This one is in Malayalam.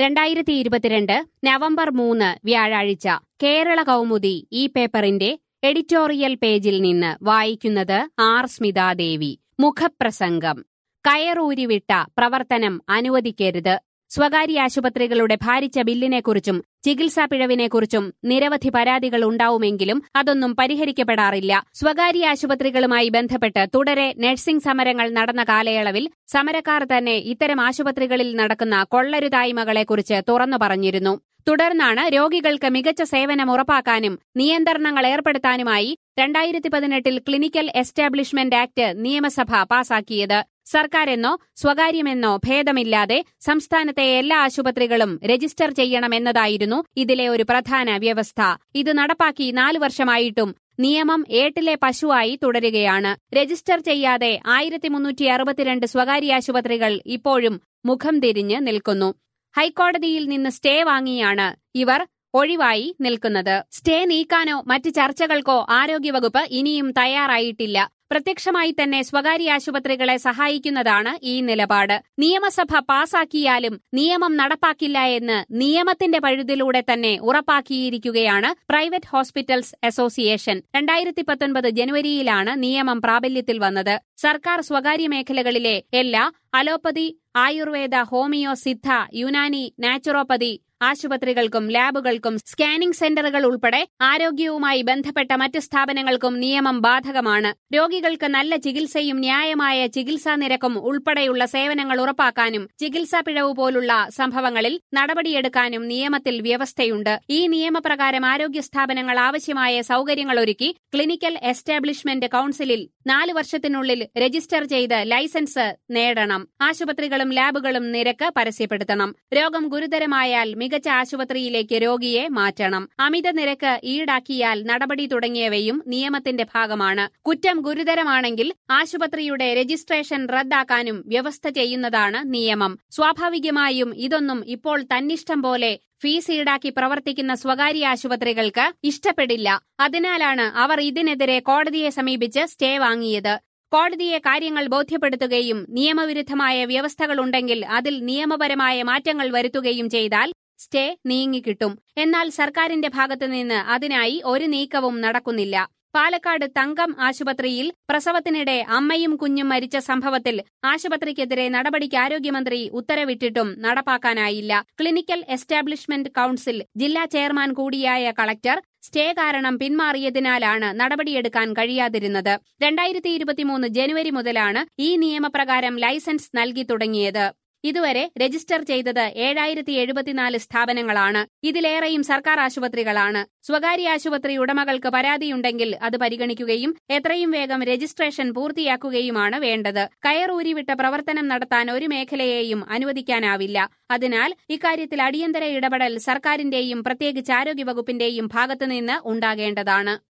രണ്ടായിരത്തി ഇരുപത്തിരണ്ട് നവംബർ മൂന്ന് വ്യാഴാഴ്ച കേരള കൗമുദി ഈ പേപ്പറിന്റെ എഡിറ്റോറിയൽ പേജിൽ നിന്ന് വായിക്കുന്നത് ആർ സ്മിതാദേവി മുഖപ്രസംഗം കയറൂരിവിട്ട പ്രവർത്തനം അനുവദിക്കരുത് സ്വകാര്യ ആശുപത്രികളുടെ ഭാരിച്ച ബില്ലിനെക്കുറിച്ചും ചികിത്സാ പിഴവിനെക്കുറിച്ചും നിരവധി പരാതികൾ ഉണ്ടാവുമെങ്കിലും അതൊന്നും പരിഹരിക്കപ്പെടാറില്ല സ്വകാര്യ ആശുപത്രികളുമായി ബന്ധപ്പെട്ട് തുടരെ നഴ്സിംഗ് സമരങ്ങൾ നടന്ന കാലയളവിൽ സമരക്കാർ തന്നെ ഇത്തരം ആശുപത്രികളിൽ നടക്കുന്ന കൊള്ളരുതായ്മകളെക്കുറിച്ച് തുറന്നു പറഞ്ഞിരുന്നു തുടർന്നാണ് രോഗികൾക്ക് മികച്ച സേവനം ഉറപ്പാക്കാനും നിയന്ത്രണങ്ങൾ ഏർപ്പെടുത്താനുമായി രണ്ടായിരത്തി പതിനെട്ടിൽ ക്ലിനിക്കൽ എസ്റ്റാബ്ലിഷ്മെന്റ് ആക്ട് നിയമസഭ പാസാക്കിയത് സർക്കാരെന്നോ സ്വകാര്യമെന്നോ ഭേദമില്ലാതെ സംസ്ഥാനത്തെ എല്ലാ ആശുപത്രികളും രജിസ്റ്റർ ചെയ്യണമെന്നതായിരുന്നു ഇതിലെ ഒരു പ്രധാന വ്യവസ്ഥ ഇത് നടപ്പാക്കി നാലു വർഷമായിട്ടും നിയമം ഏട്ടിലെ പശുവായി തുടരുകയാണ് രജിസ്റ്റർ ചെയ്യാതെ ആയിരത്തി മുന്നൂറ്റി അറുപത്തിരണ്ട് സ്വകാര്യ ആശുപത്രികൾ ഇപ്പോഴും മുഖം തിരിഞ്ഞ് നിൽക്കുന്നു ഹൈക്കോടതിയിൽ നിന്ന് സ്റ്റേ വാങ്ങിയാണ് ഇവർ ഒഴിവായി നിൽക്കുന്നത് സ്റ്റേ നീക്കാനോ മറ്റ് ചർച്ചകൾക്കോ ആരോഗ്യവകുപ്പ് ഇനിയും തയ്യാറായിട്ടില്ല പ്രത്യക്ഷമായി തന്നെ സ്വകാര്യ ആശുപത്രികളെ സഹായിക്കുന്നതാണ് ഈ നിലപാട് നിയമസഭ പാസാക്കിയാലും നിയമം നടപ്പാക്കില്ല എന്ന് നിയമത്തിന്റെ പഴുതിലൂടെ തന്നെ ഉറപ്പാക്കിയിരിക്കുകയാണ് പ്രൈവറ്റ് ഹോസ്പിറ്റൽസ് അസോസിയേഷൻ രണ്ടായിരത്തി പത്തൊൻപത് ജനുവരിയിലാണ് നിയമം പ്രാബല്യത്തിൽ വന്നത് സർക്കാർ സ്വകാര്യ മേഖലകളിലെ എല്ലാ allopathy Ayurveda homeo Siddha Unani naturopathy ആശുപത്രികൾക്കും ലാബുകൾക്കും സ്കാനിംഗ് സെന്ററുകൾ ഉൾപ്പെടെ ആരോഗ്യവുമായി ബന്ധപ്പെട്ട മറ്റ് സ്ഥാപനങ്ങൾക്കും നിയമം ബാധകമാണ് രോഗികൾക്ക് നല്ല ചികിത്സയും ന്യായമായ ചികിത്സാ നിരക്കും ഉൾപ്പെടെയുള്ള സേവനങ്ങൾ ഉറപ്പാക്കാനും ചികിത്സാ പിഴവ് പോലുള്ള സംഭവങ്ങളിൽ നടപടിയെടുക്കാനും നിയമത്തിൽ വ്യവസ്ഥയുണ്ട് ഈ നിയമപ്രകാരം ആരോഗ്യ സ്ഥാപനങ്ങൾ ആവശ്യമായ സൌകര്യങ്ങൾ ഒരുക്കി ക്ലിനിക്കൽ എസ്റ്റാബ്ലിഷ്മെന്റ് കൌൺസിലിൽ നാല് വർഷത്തിനുള്ളിൽ രജിസ്റ്റർ ചെയ്ത് ലൈസൻസ് നേടണം ആശുപത്രികളും ലാബുകളും നിരക്ക് പരസ്യപ്പെടുത്തണം രോഗം ഗുരുതരമായാൽ മികച്ച ആശുപത്രിയിലേക്ക് രോഗിയെ മാറ്റണം അമിത നിരക്ക് ഈടാക്കിയാൽ നടപടി തുടങ്ങിയവയും നിയമത്തിന്റെ ഭാഗമാണ് കുറ്റം ഗുരുതരമാണെങ്കിൽ ആശുപത്രിയുടെ രജിസ്ട്രേഷൻ റദ്ദാക്കാനും വ്യവസ്ഥ ചെയ്യുന്നതാണ് നിയമം സ്വാഭാവികമായും ഇതൊന്നും ഇപ്പോൾ തന്നിഷ്ടം പോലെ ഫീസ് ഈടാക്കി പ്രവർത്തിക്കുന്ന സ്വകാര്യ ആശുപത്രികൾക്ക് ഇഷ്ടപ്പെടില്ല അതിനാലാണ് അവർ ഇതിനെതിരെ കോടതിയെ സമീപിച്ച് സ്റ്റേ വാങ്ങിയത് കോടതിയെ കാര്യങ്ങൾ ബോധ്യപ്പെടുത്തുകയും നിയമവിരുദ്ധമായ വ്യവസ്ഥകളുണ്ടെങ്കിൽ അതിൽ നിയമപരമായ മാറ്റങ്ങൾ വരുത്തുകയും ചെയ്താൽ സ്റ്റേ നീങ്ങിക്കിട്ടും എന്നാൽ സർക്കാരിന്റെ ഭാഗത്തുനിന്ന് അതിനായി ഒരു നീക്കവും നടക്കുന്നില്ല പാലക്കാട് തങ്കം ആശുപത്രിയിൽ പ്രസവത്തിനിടെ അമ്മയും കുഞ്ഞും മരിച്ച സംഭവത്തിൽ ആശുപത്രിക്കെതിരെ നടപടിക്ക് ആരോഗ്യമന്ത്രി ഉത്തരവിട്ടിട്ടും നടപ്പാക്കാനായില്ല ക്ലിനിക്കൽ എസ്റ്റാബ്ലിഷ്മെന്റ് കൌൺസിൽ ജില്ലാ ചെയർമാൻ കൂടിയായ കളക്ടർ സ്റ്റേ കാരണം പിന്മാറിയതിനാലാണ് നടപടിയെടുക്കാൻ കഴിയാതിരുന്നത് രണ്ടായിരത്തി ഇരുപത്തിമൂന്ന് ജനുവരി മുതലാണ് ഈ നിയമപ്രകാരം ലൈസൻസ് നൽകി തുടങ്ങിയത് ഇതുവരെ രജിസ്റ്റർ ചെയ്തത് ഏഴായിരത്തി എഴുപത്തിനാല് സ്ഥാപനങ്ങളാണ് ഇതിലേറെയും സർക്കാർ ആശുപത്രികളാണ് സ്വകാര്യ ആശുപത്രി ഉടമകൾക്ക് പരാതിയുണ്ടെങ്കിൽ അത് പരിഗണിക്കുകയും എത്രയും വേഗം രജിസ്ട്രേഷൻ പൂർത്തിയാക്കുകയുമാണ് വേണ്ടത് കയറൂരിവിട്ട പ്രവർത്തനം നടത്താൻ ഒരു മേഖലയെയും അനുവദിക്കാനാവില്ല അതിനാൽ ഇക്കാര്യത്തിൽ അടിയന്തര ഇടപെടൽ സർക്കാരിന്റെയും പ്രത്യേകിച്ച് ആരോഗ്യവകുപ്പിന്റെയും ഭാഗത്തുനിന്ന് ഉണ്ടാകേണ്ടതാണ്